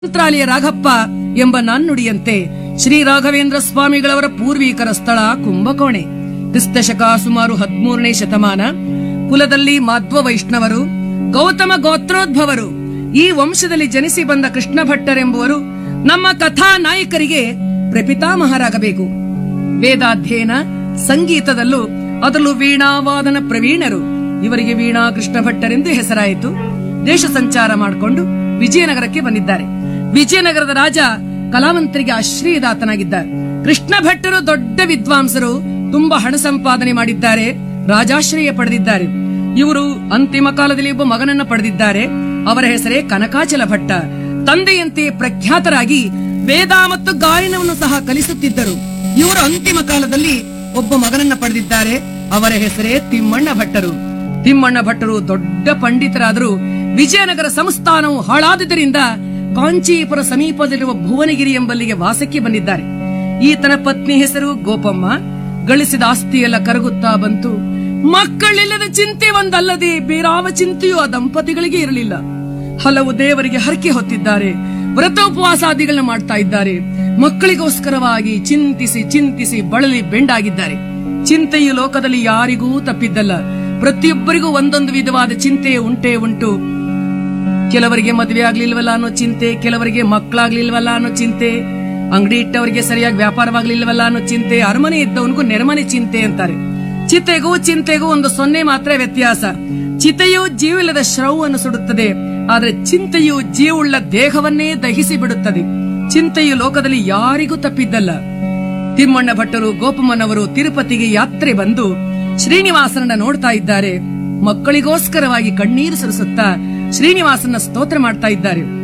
ಮಂತ್ರಾಲಯ ರಾಘಪ್ಪ ಎಂಬ ನಾನ್ನುಡಿಯಂತೆ ಶ್ರೀ ರಾಘವೇಂದ್ರ ಸ್ವಾಮಿಗಳವರ ಪೂರ್ವಿಕರ ಸ್ಥಳ ಕುಂಭಕೋಣೆ ಕ್ರಿಸ್ತಶಕ ಸುಮಾರು ಹದಿಮೂರನೇ ಶತಮಾನ ಕುಲದಲ್ಲಿ ಮಾಧ್ವ ವೈಷ್ಣವರು ಗೌತಮ ಗೋತ್ರೋದ್ಭವರು ಈ ವಂಶದಲ್ಲಿ ಜನಿಸಿ ಬಂದ ಕೃಷ್ಣ ಭಟ್ಟರೆಂಬುವರು ನಮ್ಮ ಕಥಾ ನಾಯಕರಿಗೆ ಪ್ರಪಿತಾಮಹರಾಗಬೇಕು ವೇದಾಧ್ಯಯನ ಸಂಗೀತದಲ್ಲೂ ಅದರಲ್ಲೂ ವೀಣಾವಾದನ ಪ್ರವೀಣರು ಇವರಿಗೆ ವೀಣಾ ಕೃಷ್ಣ ಭಟ್ಟರೆಂದು ಹೆಸರಾಯಿತು ದೇಶ ಸಂಚಾರ ಮಾಡಿಕೊಂಡು ವಿಜಯನಗರಕ್ಕೆ ಬಂದಿದ್ದಾರೆ ವಿಜಯನಗರದ ರಾಜ ಕಲಾವಂತರಿಗೆ ಆಶ್ರಯದಾತನಾಗಿದ್ದಾರೆ ಕೃಷ್ಣ ಭಟ್ಟರು ದೊಡ್ಡ ವಿದ್ವಾಂಸರು ತುಂಬಾ ಹಣ ಸಂಪಾದನೆ ಮಾಡಿದ್ದಾರೆ ರಾಜಾಶ್ರಯ ಪಡೆದಿದ್ದಾರೆ ಇವರು ಅಂತಿಮ ಕಾಲದಲ್ಲಿ ಒಬ್ಬ ಮಗನನ್ನ ಪಡೆದಿದ್ದಾರೆ ಅವರ ಹೆಸರೇ ಕನಕಾಚಲ ಭಟ್ಟ ತಂದೆಯಂತೆ ಪ್ರಖ್ಯಾತರಾಗಿ ವೇದ ಮತ್ತು ಗಾಯನವನ್ನು ಸಹ ಕಲಿಸುತ್ತಿದ್ದರು ಇವರು ಅಂತಿಮ ಕಾಲದಲ್ಲಿ ಒಬ್ಬ ಮಗನನ್ನ ಪಡೆದಿದ್ದಾರೆ ಅವರ ಹೆಸರೇ ತಿಮ್ಮಣ್ಣ ಭಟ್ಟರು ತಿಮ್ಮಣ್ಣ ಭಟ್ಟರು ದೊಡ್ಡ ಪಂಡಿತರಾದರೂ ವಿಜಯನಗರ ಸಂಸ್ಥಾನವು ಹಾಳಾದುದರಿಂದ ಕಾಂಚೀಪುರ ಸಮೀಪದಲ್ಲಿರುವ ಭುವನಗಿರಿ ಎಂಬಲ್ಲಿಗೆ ವಾಸಕ್ಕೆ ಬಂದಿದ್ದಾರೆ ಈತನ ಪತ್ನಿ ಹೆಸರು ಗೋಪಮ್ಮ ಗಳಿಸಿದ ಆಸ್ತಿಯೆಲ್ಲ ಕರಗುತ್ತಾ ಬಂತು ಮಕ್ಕಳಿಲ್ಲದ ಚಿಂತೆ ಒಂದಲ್ಲದೆ ಬೇರಾವ ಚಿಂತೆಯೂ ಆ ದಂಪತಿಗಳಿಗೆ ಇರಲಿಲ್ಲ ಹಲವು ದೇವರಿಗೆ ಹರಕೆ ಹೊತ್ತಿದ್ದಾರೆ ವ್ರತೋಪವಾಸಾದಿಗಳನ್ನ ಮಾಡ್ತಾ ಇದ್ದಾರೆ ಮಕ್ಕಳಿಗೋಸ್ಕರವಾಗಿ ಚಿಂತಿಸಿ ಚಿಂತಿಸಿ ಬಳಲಿ ಬೆಂಡಾಗಿದ್ದಾರೆ ಚಿಂತೆಯು ಲೋಕದಲ್ಲಿ ಯಾರಿಗೂ ತಪ್ಪಿದ್ದಲ್ಲ ಪ್ರತಿಯೊಬ್ಬರಿಗೂ ಒಂದೊಂದು ವಿಧವಾದ ಚಿಂತೆ ಉಂಟೇ ಉಂಟು ಕೆಲವರಿಗೆ ಮದುವೆ ಆಗ್ಲಿಲ್ವಲ್ಲ ಅನ್ನೋ ಚಿಂತೆ ಕೆಲವರಿಗೆ ಮಕ್ಕಳಾಗ್ಲಿಲ್ವಲ್ಲ ಅನ್ನೋ ಚಿಂತೆ ಅಂಗಡಿ ಇಟ್ಟವರಿಗೆ ಸರಿಯಾಗಿ ವ್ಯಾಪಾರವಾಗ್ಲಿಲ್ವಲ್ಲ ಅನ್ನೋ ಚಿಂತೆ ಅರಮನೆ ಇದ್ದವನಿಗೂ ನೆರಮನೆ ಚಿಂತೆ ಅಂತಾರೆ ಚಿತೆಗೂ ಚಿಂತೆಗೂ ಒಂದು ಸೊನ್ನೆ ಮಾತ್ರ ವ್ಯತ್ಯಾಸ ಚಿತೆಯು ಜೀವಿಲ್ಲದ ಶ್ರವವನ್ನು ಸುಡುತ್ತದೆ ಆದರೆ ಚಿಂತೆಯು ಜೀವುಳ್ಳ ದೇಹವನ್ನೇ ದಹಿಸಿ ಬಿಡುತ್ತದೆ ಚಿಂತೆಯು ಲೋಕದಲ್ಲಿ ಯಾರಿಗೂ ತಪ್ಪಿದ್ದಲ್ಲ ತಿಮ್ಮಣ್ಣ ಭಟ್ಟರು ಗೋಪಮ್ಮನವರು ತಿರುಪತಿಗೆ ಯಾತ್ರೆ ಬಂದು ಶ್ರೀನಿವಾಸನನ್ನ ನೋಡ್ತಾ ಇದ್ದಾರೆ ಮಕ್ಕಳಿಗೋಸ್ಕರವಾಗಿ ಕಣ್ಣೀರು ಸುರಿಸುತ್ತಾ ಶ್ರೀನಿವಾಸನ ಸ್ತೋತ್ರ ಮಾಡ್ತಾ ಇದ್ದಾರೆ